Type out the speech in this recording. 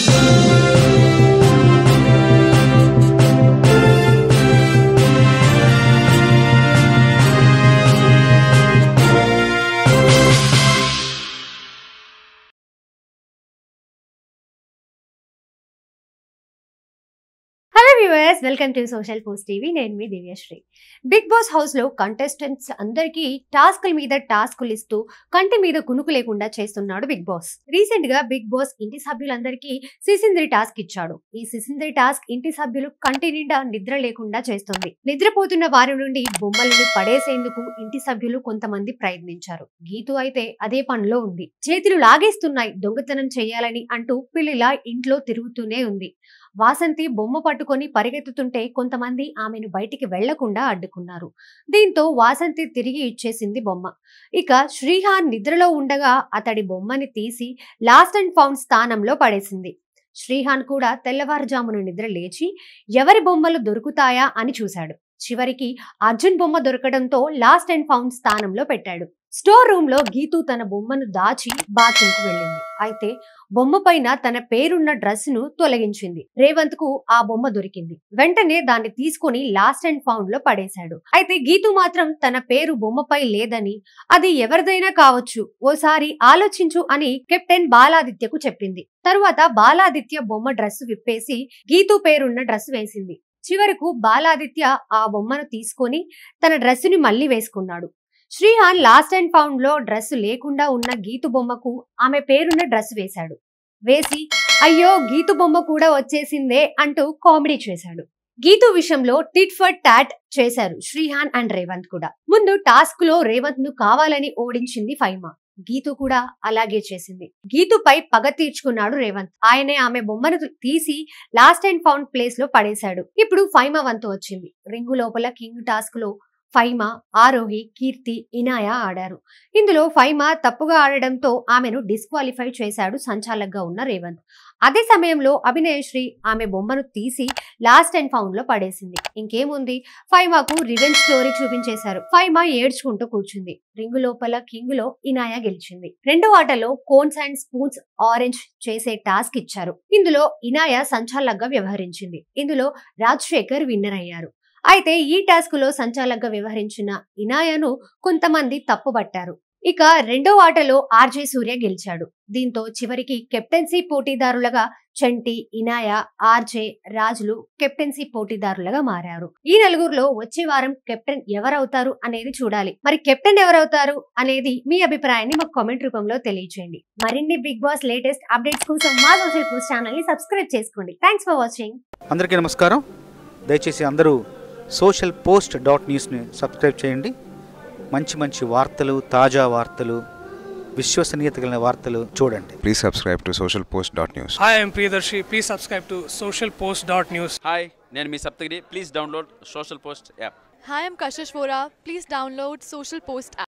Hello viewers welcome to social post TV నేను మీ Divyasri Bigg Boss house లో contestants అందరికీ టాస్కుల మీద టాస్కులు ఇస్తూ కంటి మీద కునుకు లేకుండా చేస్తున్నాడు బిగ్ బాస్ రీసెంట్ గా బిగ్ బాస్ ఇంటి సభ్యులందరికీ సిసింద్రి టాస్క్ ఇచ్చాడు ఈ సిసింద్రి టాస్క్ ఇంటి సభ్యులు కంటి నిండా నిద్ర లేకుండా చేస్తుంది నిద్రపోతున్న వారి నుండి బొమ్మలను పడేసేందుకు ఇంటి సభ్యులు కొంతమంది ప్రయత్నించారు గీతు అయితే అదే పనిలో ఉంది చేతులు లాగేస్తున్నాయి దొంగతనం చేయాలని అంటూ పిల్లిలా ఇంట్లో తిరుగుతూనే ఉంది వాసంతి బొమ్మ పట్టుకొని పరిగెత్తుతుంటే కొంతమంది ఆమెను బయటికి వెళ్లకుండా అడ్డుకున్నారు దీంతో వాసంతి తిరిగి ఇచ్చేసింది బొమ్మ ఇక శ్రీహాన్ నిద్రలో ఉండగా అతడి బొమ్మని తీసి లాస్ట్ అండ్ ఫౌండ్ స్థానంలో పడేసింది శ్రీహాన్ కూడా తెల్లవారుజామున నిద్ర లేచి ఎవరి బొమ్మలు దొరుకుతాయా అని చూశాడు చివరికి అర్జున్ బొమ్మ దొరకడంతో లాస్ట్ అండ్ ఫౌండ్ స్థానంలో పెట్టాడు స్టోర్ రూమ్ లో గీతు తన బొమ్మను దాచి బాత్రూమ్ కు వెళ్ళింది అయితే బొమ్మ పైన తన పేరున్న డ్రెస్ ను తొలగించింది రేవంత్ కు ఆ బొమ్మ దొరికింది వెంటనే దాన్ని తీసుకొని లాస్ట్ అండ్ ఫౌండ్ లో పడేశాడు అయితే గీతు మాత్రం తన పేరు బొమ్మపై లేదని అది ఎవరిదైనా కావచ్చు ఓసారి ఆలోచించు అని కెప్టెన్ బాలాదిత్యకు చెప్పింది తరువాత బాలాదిత్య బొమ్మ డ్రెస్ విప్పేసి గీతు పేరున్న డ్రెస్ వేసింది చివరకు బాలాదిత్య ఆ బొమ్మను తీసుకొని తన డ్రెస్సుని మళ్ళీ వేసుకున్నాడు శ్రీహాన్ లాస్ట్ అండ్ ఫౌండ్ లో డ్రెస్ లేకుండా ఉన్న గీతు బొమ్మకు ఆమె పేరున్న డ్రెస్ వేశాడు వేసి అయ్యో గీతు బొమ్మ కూడా వచ్చేసిందే అంటూ కామెడీ చేశాడు గీతు విషయంలో టిట్ ఫర్ టాట్ చేశారు శ్రీహాన్ అండ్ రేవంత్ కూడా ముందు టాస్క్ లో రేవంత్ ను కావాలని ఓడించింది ఫైమా గీతు కూడా అలాగే చేసింది గీతుపై పగ తీర్చుకున్నాడు రేవంత్ ఆయనే ఆమె బొమ్మను తీసి లాస్ట్ అండ్ ఫౌండ్ ప్లేస్ లో పడేశాడు ఇప్పుడు ఫైమా వంతు వచ్చింది రింగు లోపల కింగ్ టాస్క్ లో ఫైమా ఆరోహి కీర్తి ఇనాయ ఆడారు ఇందులో ఫైమా తప్పుగా ఆడడంతో ఆమెను డిస్క్వాలిఫై చేశాడు సంచాలకుగా ఉన్న రేవంత్ అదే సమయంలో అభినయశ్రీ ఆమె బొమ్మను తీసి లాస్ట్ అండ్ ఫౌండ్ లో పడేసింది ఇంకేముంది ఫైమాకు రివెంజ్ స్టోరీ చూపించేశారు ఫైమా ఏడ్చుకుంటూ కూర్చుంది రింగు లోపల కింగ్ లో ఇనాయ గెలిచింది రెండో ఆటలో కోన్స్ అండ్ స్పూన్స్ ఆరెంజ్ చేసే టాస్క్ ఇచ్చారు ఇందులో ఇనాయ సంచాలకుగా వ్యవహరించింది ఇందులో రాజశేఖర్ విన్నర్ అయ్యారు అయితే ఈ టాస్క్ లో సంచాలకుగా వ్యవహరించిన ఇనాయను కొంతమంది తప్పుపట్టారు ఇక రెండో ఆటలో ఆర్జే సూర్య గెలిచాడు దీంతో చివరికి కెప్టెన్సీ పోటీదారులుగా చంటి ఇనాయ ఆర్జే రాజులు కెప్టెన్సీ పోటీదారులుగా మారారు ఈ నలుగురిలో వచ్చే వారం కెప్టెన్ ఎవరవుతారు అనేది చూడాలి మరి కెప్టెన్ ఎవరవుతారు అనేది మీ అభిప్రాయాన్ని మాకు కామెంట్ రూపంలో తెలియచేయండి మరిన్ని బిగ్ బాస్ లేటెస్ట్ అప్డేట్స్ కోసం మా సోషల్ పోస్ట్ ఛానల్ ని సబ్స్క్రైబ్ చేసుకోండి థ్యాంక్స్ ఫర్ వాచింగ్ అందరికీ నమస్కారం దయచేసి అందరూ సోషల్ పోస్ట్ డాట్ న్యూస్ని సబ్స్క్రైబ్ చేయండి మంచి మంచి వార్తలు తాజా వార్తలు విశ్వసనీయత కలిగిన వార్తలు చూడండి Please subscribe to socialpost.news. Hi, I'm Priyadarshi. Please subscribe to socialpost.news. Hi నేను మీ Saptagiri please download social post app Hi, I'm Kashish Vora. Please download Social Post app.